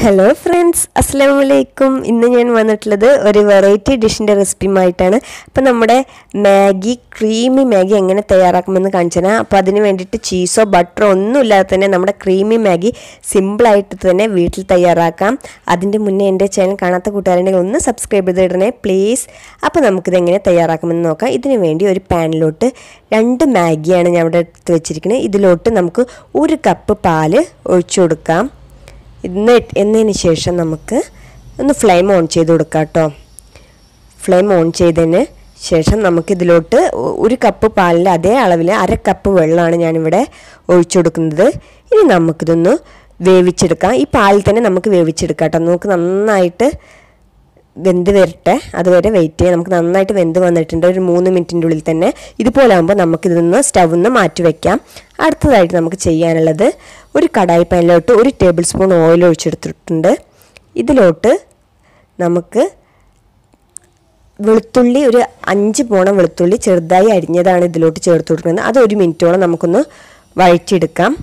hello friends അസ്സാം വലൈക്കും ഇന്ന് ഞാൻ വന്നിട്ടുള്ളത് ഒരു വെറൈറ്റി ഡിഷിൻ്റെ റെസിപ്പിയുമായിട്ടാണ് അപ്പോൾ നമ്മുടെ മാഗി ക്രീമി മാഗി എങ്ങനെ തയ്യാറാക്കുമെന്ന് കാണിച്ചു തരാം അപ്പോൾ അതിന് വേണ്ടിയിട്ട് ചീസോ ബട്ടറോ ഒന്നും ഇല്ലാതെ തന്നെ നമ്മുടെ ക്രീമി മാഗി സിമ്പിളായിട്ട് തന്നെ വീട്ടിൽ തയ്യാറാക്കാം അതിൻ്റെ മുന്നേ എൻ്റെ ചാനൽ കാണാത്ത കൂട്ടുകാരുണ്ടെങ്കിൽ ഒന്ന് സബ്സ്ക്രൈബ് ചെയ്തിടണേ പ്ലീസ് അപ്പോൾ നമുക്കിത് എങ്ങനെ തയ്യാറാക്കുമെന്ന് നോക്കാം ഇതിന് വേണ്ടി ഒരു പാനിലോട്ട് രണ്ട് മാഗിയാണ് ഞാൻ ഇവിടെ എടുത്ത് വെച്ചിരിക്കുന്നത് ഇതിലോട്ട് നമുക്ക് ഒരു കപ്പ് പാല് ഒഴിച്ചു കൊടുക്കാം ഇന്ന് എന്നതിന് ശേഷം നമുക്ക് ഒന്ന് ഫ്ലെയിം ഓൺ ചെയ്ത് കൊടുക്കാം കേട്ടോ ഫ്ലെയിം ഓൺ ചെയ്തതിന് ശേഷം നമുക്കിതിലോട്ട് ഒരു കപ്പ് പാലിൻ്റെ അതേ അളവിൽ അര കപ്പ് വെള്ളമാണ് ഞാനിവിടെ ഒഴിച്ചു കൊടുക്കുന്നത് ഇനി നമുക്കിതൊന്ന് വേവിച്ചെടുക്കാം ഈ പാലിൽ തന്നെ നമുക്ക് വേവിച്ചെടുക്കാം കേട്ടോ നമുക്ക് നന്നായിട്ട് വെന്ത് വരട്ടെ അതുവരെ വെയിറ്റ് ചെയ്യാം നമുക്ക് നന്നായിട്ട് വെന്ത് വന്നിട്ടുണ്ട് ഒരു മൂന്ന് മിനിറ്റിൻ്റെ ഉള്ളിൽ തന്നെ ഇതുപോലെ ആകുമ്പോൾ നമുക്കിതൊന്ന് സ്റ്റൗവിൽ നിന്ന് മാറ്റി വയ്ക്കാം അടുത്തതായിട്ട് നമുക്ക് ചെയ്യാനുള്ളത് ഒരു കടായി പാനിലോട്ട് ഒരു ടേബിൾ സ്പൂൺ ഓയിൽ ഒഴിച്ചെടുത്തിട്ടുണ്ട് ഇതിലോട്ട് നമുക്ക് വെളുത്തുള്ളി ഒരു അഞ്ച് പോണം വെളുത്തുള്ളി ചെറുതായി അരിഞ്ഞതാണ് ഇതിലോട്ട് ചേർത്ത് കൊടുക്കുന്നത് അത് ഒരു മിനിറ്റോളം നമുക്കൊന്ന് വഴറ്റിയെടുക്കാം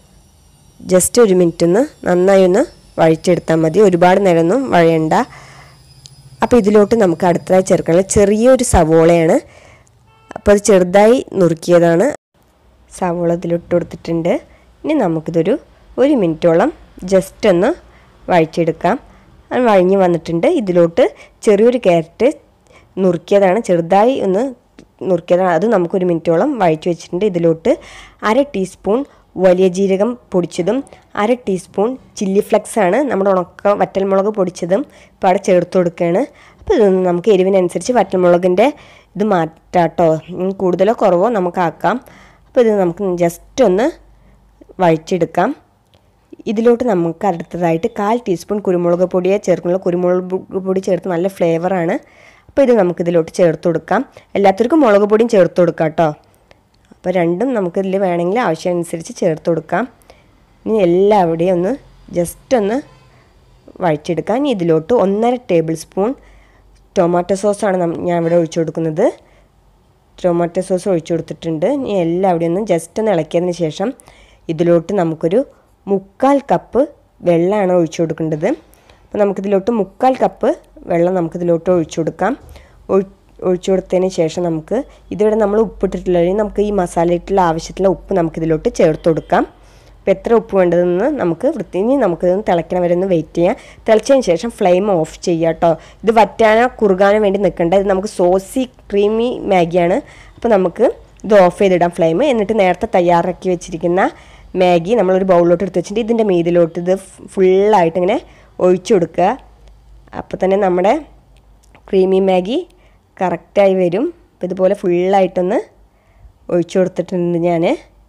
ജസ്റ്റ് ഒരു മിനിറ്റ് ഒന്ന് നന്നായി ഒന്ന് വഴറ്റിയെടുത്താൽ മതി ഒരുപാട് നേരമൊന്നും വഴയണ്ട അപ്പോൾ ഇതിലോട്ട് നമുക്ക് അടുത്തതായി ചേർക്കാനുള്ള ചെറിയൊരു സവോളയാണ് അപ്പോൾ അത് ചെറുതായി നുറുക്കിയതാണ് സവോള ഇതിലിട്ട് കൊടുത്തിട്ടുണ്ട് ഇനി നമുക്കിതൊരു ഒരു മിനിറ്റോളം ജസ്റ്റ് ഒന്ന് വഴറ്റിയെടുക്കാം അത് വഴഞ്ഞ് വന്നിട്ടുണ്ട് ഇതിലോട്ട് ചെറിയൊരു ക്യാരറ്റ് നുറുക്കിയതാണ് ചെറുതായി ഒന്ന് നുറുക്കിയതാണ് അത് നമുക്കൊരു മിനിറ്റോളം വഴറ്റി വെച്ചിട്ടുണ്ട് ഇതിലോട്ട് അര ടീസ്പൂൺ വലിയ ജീരകം പൊടിച്ചതും അര ടീസ്പൂൺ ചില്ലി ഫ്ലെക്സ് ആണ് നമ്മുടെ ഉണക്ക വറ്റൽമുളക് പൊടിച്ചതും ഇപ്പോൾ അവിടെ ചേർത്ത് കൊടുക്കുകയാണ് അപ്പോൾ ഇതൊന്ന് നമുക്ക് എരിവിനനുസരിച്ച് വറ്റൽമുളകിൻ്റെ ഇത് മാറ്റാട്ടോ കൂടുതലോ കുറവോ നമുക്ക് ആക്കാം അപ്പോൾ ഇത് നമുക്ക് ജസ്റ്റ് ഒന്ന് വഴിച്ചെടുക്കാം ഇതിലോട്ട് നമുക്ക് അടുത്തതായിട്ട് കാൽ ടീസ്പൂൺ കുരുമുളക് പൊടിയെ ചേർക്കുള്ള കുരുമുളക് പൊടി ചേർത്ത് നല്ല ഫ്ലേവറാണ് അപ്പോൾ ഇത് നമുക്കിതിലോട്ട് ചേർത്ത് കൊടുക്കാം എല്ലാത്തവർക്കും മുളക് പൊടിയും ചേർത്ത് കൊടുക്കാം കേട്ടോ അപ്പോൾ രണ്ടും നമുക്കിതിൽ വേണമെങ്കിൽ ആവശ്യമനുസരിച്ച് ചേർത്ത് കൊടുക്കാം ഇനി എല്ലാവിടെയും ഒന്ന് ജസ്റ്റ് ഒന്ന് വഴിച്ചെടുക്കാം ഇനി ഇതിലോട്ട് ഒന്നര ടേബിൾ സ്പൂൺ ടൊമാറ്റോ സോസാണ് ഞാൻ ഇവിടെ ഒഴിച്ചു കൊടുക്കുന്നത് ടൊമാറ്റോ സോസ് ഒഴിച്ചു കൊടുത്തിട്ടുണ്ട് ഇനി എല്ലാവിടെയും ഒന്ന് ജസ്റ്റ് ഒന്ന് ഇളക്കിയതിന് ശേഷം ഇതിലോട്ട് നമുക്കൊരു മുക്കാൽ കപ്പ് വെള്ളമാണ് ഒഴിച്ചു കൊടുക്കേണ്ടത് അപ്പോൾ നമുക്കിതിലോട്ട് മുക്കാൽ കപ്പ് വെള്ളം നമുക്കിതിലോട്ട് ഒഴിച്ചു കൊടുക്കാം ഒഴിച്ചു കൊടുത്തതിന് ശേഷം നമുക്ക് ഇതിവിടെ നമ്മൾ ഉപ്പിട്ടിട്ടില്ല നമുക്ക് ഈ മസാലയിട്ടുള്ള ആവശ്യത്തിലുള്ള ഉപ്പ് നമുക്കിതിലോട്ട് ചേർത്ത് കൊടുക്കാം അപ്പോൾ എത്ര ഉപ്പ് വേണ്ടതെന്ന് നമുക്ക് വൃത്തി ഇനി നമുക്കിതൊന്ന് തിളയ്ക്കണ വരെ ഒന്ന് വെയിറ്റ് ചെയ്യാം തിളച്ചതിന് ശേഷം ഫ്ലെയിം ഓഫ് ചെയ്യുക കേട്ടോ ഇത് വറ്റാനോ കുറുകാനോ വേണ്ടി നിൽക്കേണ്ട ഇത് നമുക്ക് സോസി ക്രീമി മാഗിയാണ് അപ്പോൾ നമുക്ക് ഇത് ഓഫ് ചെയ്തിടാം ഫ്ലെയിം എന്നിട്ട് നേരത്തെ തയ്യാറാക്കി വെച്ചിരിക്കുന്ന മാഗി നമ്മളൊരു ബൗളിലോട്ട് എടുത്ത് വെച്ചിട്ട് ഇതിൻ്റെ മീതിലോട്ട് ഇത് ഫുള്ളായിട്ട് ഇങ്ങനെ ഒഴിച്ചു കൊടുക്കുക അപ്പോൾ തന്നെ നമ്മുടെ ക്രീമി മാഗി കറക്റ്റായി വരും അപ്പോൾ ഇതുപോലെ ഫുള്ളായിട്ടൊന്ന് ഒഴിച്ചു കൊടുത്തിട്ടുണ്ട് ഞാൻ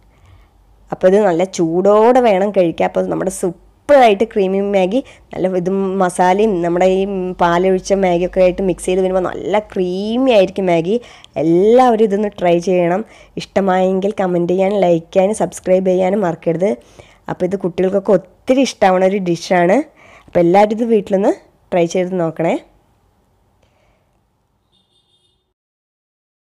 അപ്പോൾ ഇത് നല്ല ചൂടോടെ വേണം കഴിക്കാൻ അപ്പോൾ നമ്മുടെ സൂപ്പറായിട്ട് ക്രീമി മാഗി നല്ല ഇത് മസാലയും നമ്മുടെ ഈ പാലൊഴിച്ച മാഗിയൊക്കെ ആയിട്ട് മിക്സ് ചെയ്ത് വരുമ്പോൾ നല്ല ക്രീമി ആയിരിക്കും മാഗി എല്ലാവരും ഇതൊന്ന് ട്രൈ ചെയ്യണം ഇഷ്ടമായെങ്കിൽ കമൻറ്റ് ചെയ്യാനും ലൈക്ക് ചെയ്യാനും സബ്സ്ക്രൈബ് ചെയ്യാനും മറക്കരുത് അപ്പോൾ ഇത് കുട്ടികൾക്കൊക്കെ ഒത്തിരി ഇഷ്ടമാവുന്ന ഒരു ഡിഷാണ് അപ്പോൾ എല്ലാവരും ഇത് വീട്ടിലൊന്ന് ട്രൈ ചെയ്ത് നോക്കണേ